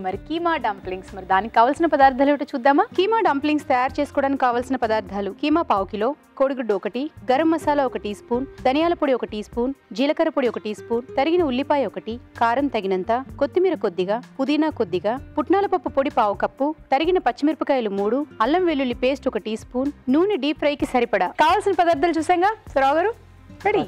మరి కీమా డంప్లింగ్స్ మరి దానికి కావాల్సిన పదార్థాలు ఏమిటో చూద్దామా కీమా డంప్లింగ్స్ తయారు చేసుకోవడానికి కావాల్సిన పదార్థాలు కీమా పావు కిలో కోడిగుడ్డు ఒకటి గరం మసాలా ఒక టీ స్పూన్ ధనియాల పొడి ఒక టీ స్పూన్ జీలకర్ర పొడి ఒక టీ స్పూన్ తరిగిన ఉల్లిపాయ ఒకటి కారం తగినంత కొత్తిమీర కొద్దిగా పుదీనా కొద్దిగా పుట్నాల పప్పు పొడి పావు కప్పు తరిగిన పచ్చిమిరపకాయలు మూడు అల్లం వెల్లుల్లి పేస్ట్ ఒక టీ స్పూన్ నూనె డీప్ ఫ్రైకి సరిపడా కావాల్సిన పదార్థాలు చూసాంగా Rao garu ready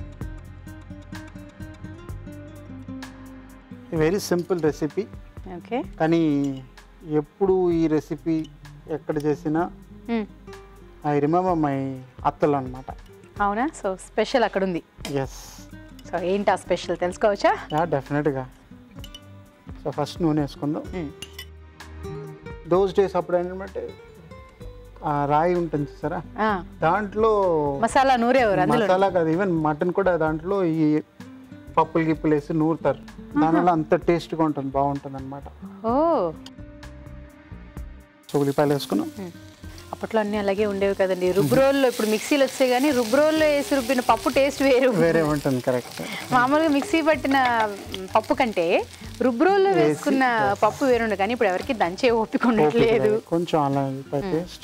very simple recipe okay కానీ ఎప్పుడు ఈ రెసిపీ ఎక్కడ చేసినా ఐ రిమెంబర్ మై అత్తలు అనమాట అవునా సో స్పెషల్ అక్కడ ఉంది ఎస్ సో ఏంటి ఆ స్పెషల్ తెలుసుకోవచ్చా యా డెఫినెట్గా సో ఫస్ట్ నూనె వేసుకుందాం దోస్ డేస్ అప్పుడు ఏంటంటే ఆ రాయి ఉంటుంది చూసారా ఆ, దాంట్లో మసాలా నూరేవారు అందులో మసాలా కాదు ఈవెన్ మటన్ కూడా దాంట్లో ఈ పప్పులు గిప్పులు వేసి నూరుతారు దానివల్ల అంత టేస్ట్గా ఉంటుంది బాగుంటుంది అనమాట ఓ సో ఉల్లిపాయలు వేసుకున్నాం ఉమ్. అప్పట్లో అన్నీ అలాగే ఉండేవి కదండి రుబ్రోల్లో ఇప్పుడు మిక్సీలు వచ్చాయి కానీ రుబ్రోల్లో వేసి రుబ్బిన పప్పు టేస్ట్ వేరు వేరే ఉంటుంది కరెక్ట్ మామూలుగా మిక్సీ పట్టిన మ్, పప్పు కంటే రుబ్రోల్లో వేసుకున్న పప్పు వేరుండే కానీ ఇప్పుడు ఎవరికి దంచే ఓపిక ఉండట్లేదు కొంచెం అలా పేస్ట్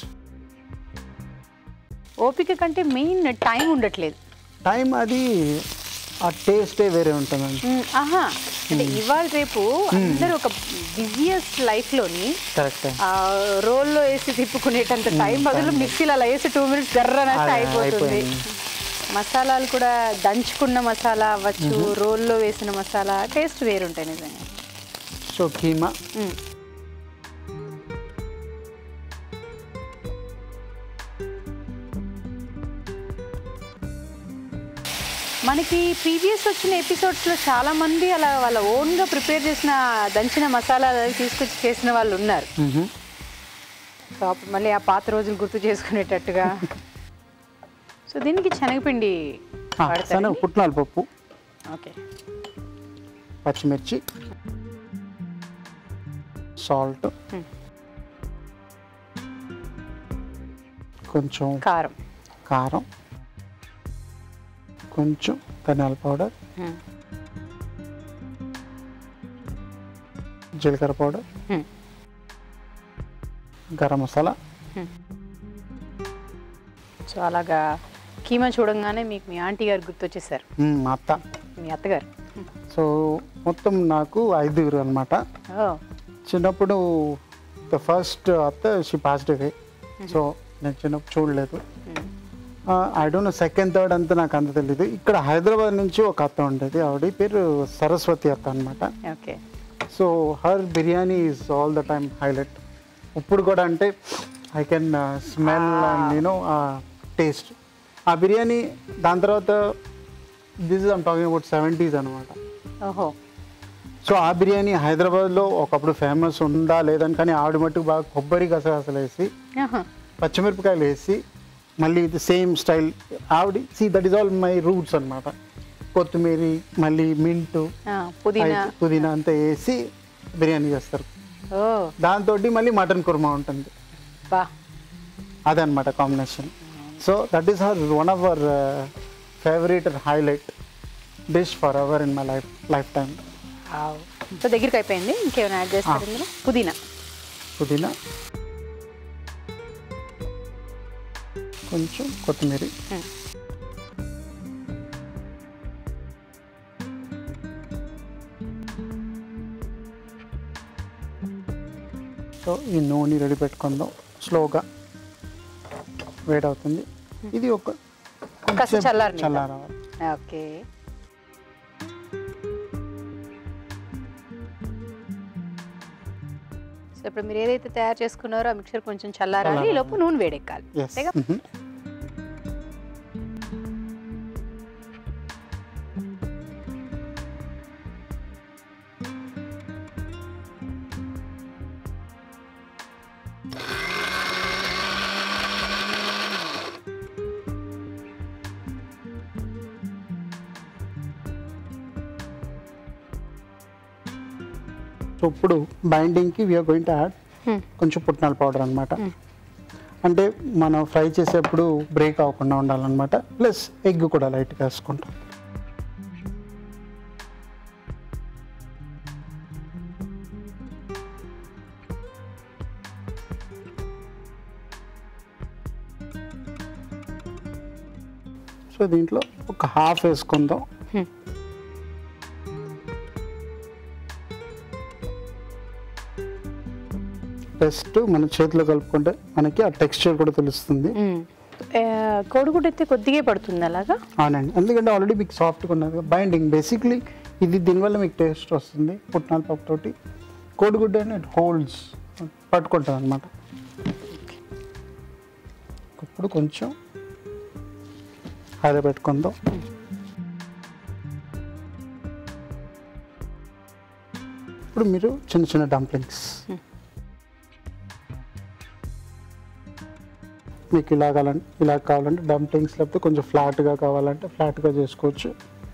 ఓపిక కంటే మెయిన్ టైం ఉండట్లేదు టైం అది ఆ టేస్టే వేరే ఉంటుందండి మ్, ఆహా అంటే ఇవాళ రేపు అందరూ ఒక బిజియెస్ట్ లైఫ్లోని కరెక్ట్ ఆ రోల్లో వేసి తిప్పుకునేటంత టైం బదులు మిక్సీలో అలా వేసి టూ మినిట్స్ గర్రనట్టు అయిపోతుంది అయిపోయింది. మసాలాలు కూడా దంచుకున్న మసాలా అవ్వచ్చు రోల్లో వేసిన మసాలా టేస్ట్ వేరుంటాయి నిజంగా సో కీమా మ్మ్. మనకి ప్రీవియస్ వచ్చిన ఎపిసోడ్స్లో చాలా మంది అలా వాళ్ళ ఓన్గా ప్రిపేర్ చేసిన దంచిన మసాలా అవి తీసుకొచ్చి చేసిన వాళ్ళు ఉన్నారు మ్మ్. సో అప్పుడు మళ్ళీ ఆ పాత రోజులు గుర్తు చేసుకునేటట్టుగా సో దీనికి శనగపిండి ఆ, వాడతారు శనగ పుట్నాల పప్పు ఓకే పచ్చిమిర్చి సాల్ట్ మ్మ్. కొంచెం కారం కారం కొంచెం ధనియాల పౌడర్ మ్మ్. జీలకర్ర పౌడర్ మ్మ్. గరం మసాలా సో అలాగా కీమా చూడంగానే మీకు మీ ఆంటీ గారు గుర్తొచ్చేసారు మ్మ్, మా అత్త మీ అత్తగారు సో మొత్తం నాకు ఐదుగురు అనమాట ఓ చిన్నప్పుడు ద ఫస్ట్ అత్త షీ పాస్డ్ అవే సో నేను చిన్నప్పుడు చూడలేదు I don't know second third అంతా నాకు అంత తెలియదు ఇక్కడ హైదరాబాద్ నుంచి ఒక అత్త ఉండేది ఆవిడ పేరు సరస్వతి అత్త అనమాట okay so her biryani is all the time highlight ఇప్పుడు కూడా అంటే I can smell and you know taste ఆ బిర్యానీ దాని తర్వాత this is I'm talking about seventies అనమాట ఓహో సో ఆ బిర్యానీ హైదరాబాద్లో ఒకప్పుడు ఫేమస్ ఉందా లేదని కానీ ఆవిడ మట్టుకు బాగా కొబ్బరి గసగసలు వేసి ఆహా. పచ్చిమిరపకాయలు వేసి మళ్ళీ ఇది సేమ్ స్టైల్ ఆవిడ see that is all my roots అనమాట కొత్తిమీర మళ్ళీ మింటు ఆ, పుదీనా పుదీనా అంతా వేసి బిర్యానీ చేస్తారు ఓ దాంతో మళ్ళీ మటన్ కుర్మా ఉంటుంది బా అదనమాట combination so that is her one of our favourite highlight dish for our in my life life time ఆవ్. సో దగ్గరికి అయిపోయింది ఇంకేమైనా యాడ్ చేస్తారు ఇందులో పుదీనా పుదీనా కొంచెం కొత్తిమీర Hmm. సో ఈ నూనె రెడీ పెట్టుకుందాం స్లోగా వేడవుతుంది ఇది ఒక కాస్త కొంచెం చల్లారనిద్దాం. చల్లారవాలి ఓకే సో ఇప్పుడు మీరు ఏదైతే తయారు చేసుకున్నారో ఆ మిక్సర్ కొంచెం చల్లారాలి ఈ లోపు నూనె వేడెక్కాలి ఎస్ అంతేగా? సో ఇప్పుడు బైండింగ్కి we're going to add Hmm. కొంచెం పుట్నాల పౌడర్ అనమాట అంటే మనం ఫ్రై చేసేప్పుడు బ్రేక్ అవ్వకుండా ఉండాలన్నమాట ప్లస్ ఎగ్ కూడా లైట్గా వేసుకుంటాం సో దీంట్లో ఒక హాఫ్ వేసుకుందాం హ్మ్. జస్ట్ మన చేతిలో కలుపుకుంటే మనకి ఆ టెక్స్చర్ కూడా తెలుస్తుంది మ్మ్. ఆ, కోడిగుడ్డు అయితే కొద్దిగా పడుతుంది అలాగా అవునండి ఎందుకంటే ఆల్రెడీ మీకు సాఫ్ట్గా ఉన్నది బైండింగ్ బేసిక్లీ ఇది దీనివల్ల మీకు టేస్ట్ వస్తుంది పుట్నాల పప్పు తోటి కోడిగుడ్డు అని ఇట్ హోల్డ్స్ పట్టుకుంటుంది అనమాట ఇప్పుడు కొంచెం అదే పెట్టుకుందాం ఇప్పుడు మీరు చిన్న చిన్న డంప్లింగ్స్ మీకు ఇలా కావాలంటే ఇలా కావాలంటే డంప్లింగ్స్ లేకపోతే కొంచెం ఫ్లాట్గా కావాలంటే ఫ్లాట్గా చేసుకోవచ్చు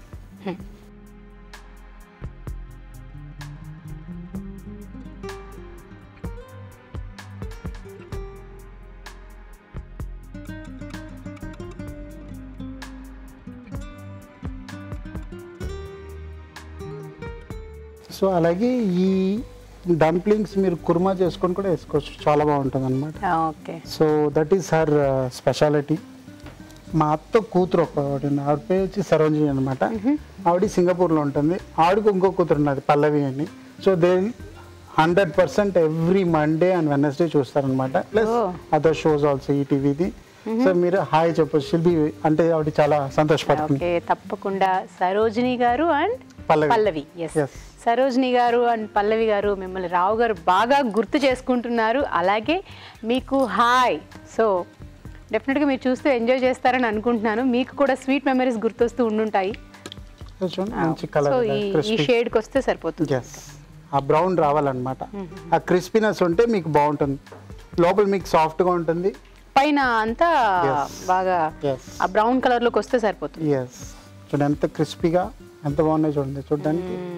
సో అలాగే ఈ డంప్లింగ్స్ మీరు కుర్మా చేసుకొని కూడా వేసుకోవచ్చు చాలా బాగుంటుంది అనమాట ఆ, okay so that is her speciality మా అత్త కూతురు ఒక ఆవిడ ఉంది. ఆవిడ పేరు వచ్చి సరోజిని అనమాట ఆవిడ సింగపూర్లో ఉంటుంది ఆవిడకి ఇంకో కూతురు ఉన్నది పల్లవి అని so they hundred percent every Monday and Wednesday చూస్తారనమాట plus Oh. Other shows also ఈ టీవీది సో మీరు హాయ్ చెప్పొచ్చు శిల్బి అంటే ఆవిడ చాలా సంతోషపడుతుంది ఓకే తప్పకుండా Sarojini garu and Pallavi Pallavi yes Yes. Sarojini garu and పల్లవి గారు మిమ్మల్ని రావు గారు బాగా గుర్తు చేసుకుంటున్నారు అలాగే మీకు హాయ్ సో డెఫినెట్గా మీరు చూస్తూ ఎంజాయ్ చేస్తారని అనుకుంటున్నాను మీకు కూడా స్వీట్ మెమరీస్ గుర్తొస్తూ ఉండుంటాయి సో చూడండి మంచి సో కలర్ ఈ ఈ క్రిస్పీ షేడ్కి వస్తే సరిపోతుంది ఎస్ ఆ బ్రౌన్ రావాలన్నమాట ఆ క్రిస్పీనెస్ ఉంటే మీకు బాగుంటుంది లోపల మీకు సాఫ్ట్గా ఉంటుంది పైన అంతా Yes. బాగా ఎస్ ఆ బ్రౌన్ కలర్లోకి వస్తే సరిపోతుంది ఎస్ చూడండి ఎంత క్రిస్పీగా ఎంత బాగున్నాయి చూడండి చూడడానికి మ్మ్.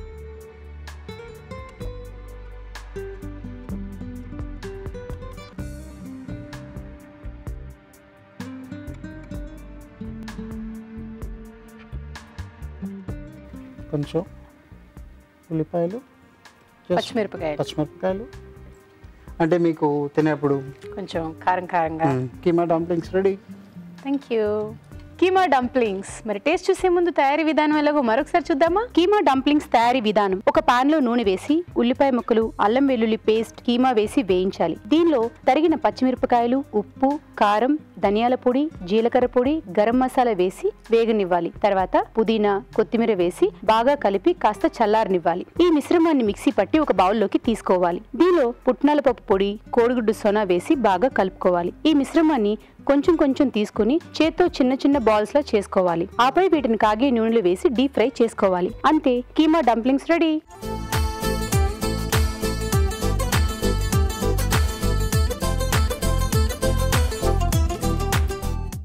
కొంచెం ఉల్లిపాయలు just పచ్చిమిరపకాయలు పచ్చిమిరపకాయలు అంటే మీకు తినేప్పుడు కొంచెం కారం కారంగా keema dumplings ready thank you keema dumplings మరి టేస్ట్ చూసే ముందు తయారీ విధానం ఎలాగో మరొకసారి చూద్దామా కీమా డంప్లింగ్స్ తయారీ విధానం ఒక పాన్ లో నూనె వేసి ఉల్లిపాయ ముక్కలు అల్లం వెల్లుల్లి పేస్ట్ కీమా వేసి వేయించాలి దీనిలో తరిగిన పచ్చిమిరపకాయలు ఉప్పు కారం ధనియాల పొడి జీలకర్ర పొడి గరం మసాలా వేసి వేగనివ్వాలి తర్వాత పుదీనా కొత్తిమీర వేసి బాగా కలిపి కాస్త చల్లారనివ్వాలి ఈ మిశ్రమాన్ని మిక్సీ పట్టి ఒక బౌల్లోకి తీసుకోవాలి దీనిలో పుట్నాల పప్పు పొడి కోడిగుడ్డు సొనా వేసి బాగా కలుపుకోవాలి ఈ మిశ్రమాన్ని కొంచెం కొంచెం తీసుకుని చేత్తో చిన్న చిన్న బాల్స్ లా చేసుకోవాలి ఆపై వీటిని కాగే నూనెలో వేసి డీప్ ఫ్రై చేసుకోవాలి అంతే కీమా డంప్లింగ్స్ రెడీ